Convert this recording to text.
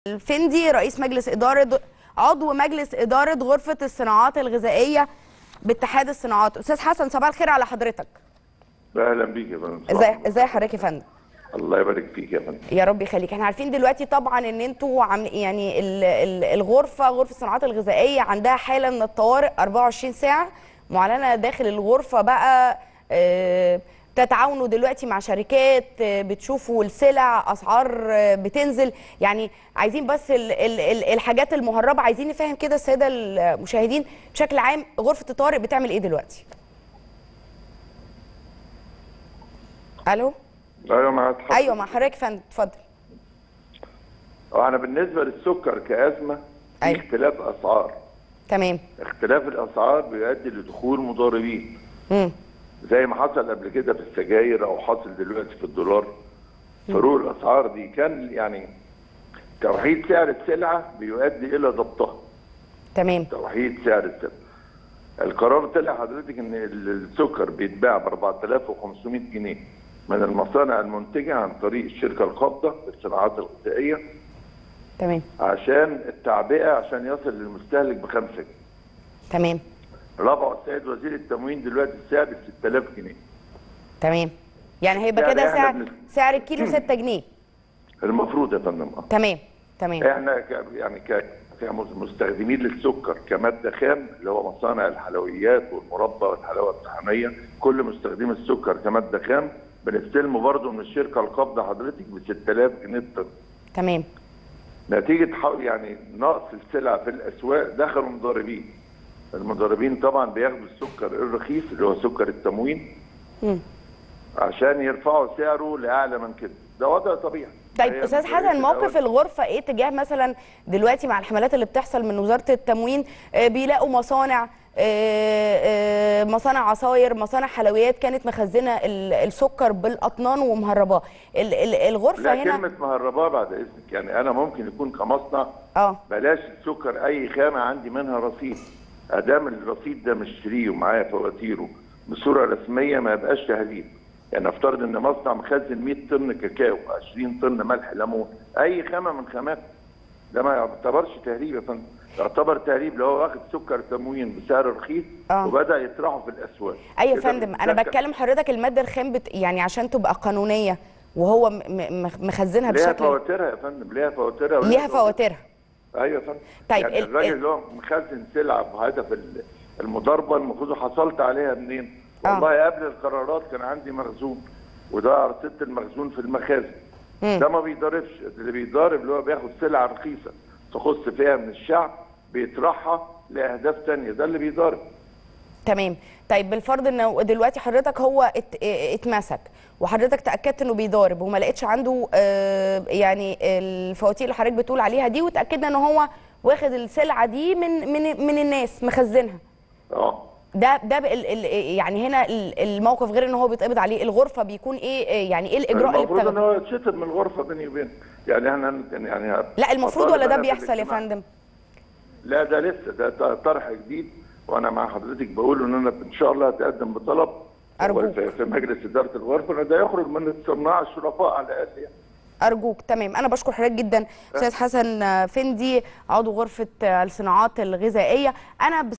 الفندي رئيس مجلس إدارة عضو مجلس إدارة غرفة الصناعات الغذائية باتحاد الصناعات أستاذ حسن صباح الخير على حضرتك اهلا بيك يا فندم ازاي ازاي حضرتك يا فندم الله يبارك فيك يا فندم يا رب يخليك احنا عارفين دلوقتي طبعا ان انتوا عم يعني ال- ال- الغرفه غرفه الصناعات الغذائيه عندها حاله من الطوارئ 24 ساعه معلنه داخل الغرفه بقى آه، تتعاونوا دلوقتي مع شركات آه، بتشوفوا السلع اسعار آه، بتنزل يعني عايزين بس ال ال ال الحاجات المهربه عايزين نفهم كده الساده المشاهدين بشكل عام غرفه الطوارئ بتعمل ايه دلوقتي الو ايوه مع حضرتك. ايوه مع حضرتك يا فندم اتفضل اه انا بالنسبه للسكر كازمه في أيوة. اختلاف اسعار تمام اختلاف الاسعار بيؤدي لدخول مضاربين امم زي ما حصل قبل كده في السجاير او حصل دلوقتي في الدولار فروق الاسعار دي كان يعني توحيد سعر السلعه بيؤدي الى ضبطها تمام توحيد سعر السلعه القرار طلع حضرتك ان السكر بيتباع ب 4500 جنيه من المصانع المنتجه عن طريق الشركه القابضه للصناعات الغذائيه تمام عشان التعبئه عشان يصل للمستهلك بخمسة جنيه. تمام رفعوا السيد وزير التموين دلوقتي السعر ب 6000 جنيه. تمام يعني هيبقى يعني كده إحنا سعر بن- سعر الكيلو 6 جنيه المفروض يا فندم اه. تمام تمام احنا ك يعني ك كمستخدمين للسكر كماده خام اللي هو مصانع الحلويات والمربى والحلاوه الطحينيه كل مستخدمي السكر كماده خام بنستلمه برضه من الشركه القابضه حضرتك ب 6000 جنيه الطن. تمام نتيجه حو- يعني نقص السلع في الاسواق دخلوا مضاربين. المضاربين طبعا بياخدوا السكر الرخيص اللي هو سكر التموين مم. عشان يرفعوا سعره لاعلى من كده ده وضع طبيعي طيب هي استاذ طريقة حسن موقف الأول. الغرفه ايه تجاه مثلا دلوقتي مع الحملات اللي بتحصل من وزاره التموين آه، بيلاقوا مصانع آه، آه، مصانع عصاير مصانع حلويات كانت مخزنه ال- السكر بالاطنان ومهرباه ال- ال- الغرفه لا هنا كلمة مهرباه بعد إذنك يعني أنا ممكن يكون كمصنع اه بلاش السكر أي خامة عندي منها رصيد أدام الرصيد ده مشتريه ومعايا فواتيره بصورة رسمية ما يبقاش تهريب يعني افترض ان مصنع مخزن 100 طن كاكاو 20 طن ملح ليمون اي خامه من خامات ده ما يعتبرش تهريب يا فندم يعتبر تهريب لو هو واخد سكر تموين بسعر رخيص آه. وبدا يطرحه في الاسواق ايوه يا كده فندم انا بيتسكر. بتكلم حضرتك الماده الخام بت... يعني عشان تبقى قانونيه وهو م- م- مخزنها ليها بشكل فواتيرها يا فندم ليها فواتيرها وليها ليها فواتيرها ايوه يا فندم طيب يعني ال- الراجل ال- اللي هو مخزن سلعه بهدف ال- المضاربه المفروض حصلت عليها منين؟ آه. والله قبل القرارات كان عندي مخزون وده ارصده المخزون في المخازن مم. ده ما بيضاربش اللي بيضارب اللي هو بياخد سلعه رخيصه تخص فيها من الشعب بيطرحها لاهداف تانية ده اللي بيضارب تمام طيب بالفرض انه دلوقتي حضرتك هو ات... اه- اتمسك وحضرتك تاكدت انه بيضارب وما لقيتش عنده آه يعني الفواتير اللي حضرتك بتقول عليها دي وتاكدنا ان هو واخد السلعه دي من من من الناس مخزنها اه ده ده ب- ال... ال... يعني هنا ال- الموقف غير ان هو بيتقبض عليه الغرفه بيكون ايه آه، يعني ايه الاجراء اللي المفروض ان بتاخده هو يتشطب من الغرفه بيني وبينك يعني احنا يعني لا المفروض ولا ده أطالب أنا في بيحصل يا الاجتماع. فندم لا ده لسه ده طرح جديد وانا مع حضرتك بقول ان انا ان شاء الله هتقدم بطلب أرجوك. في في مجلس اداره الغرفه ان ده يخرج من الصناع الشرفاء على الاقل يعني ارجوك تمام انا بشكر حضرتك جدا استاذ حسن فندي عضو غرفه الصناعات الغذائيه انا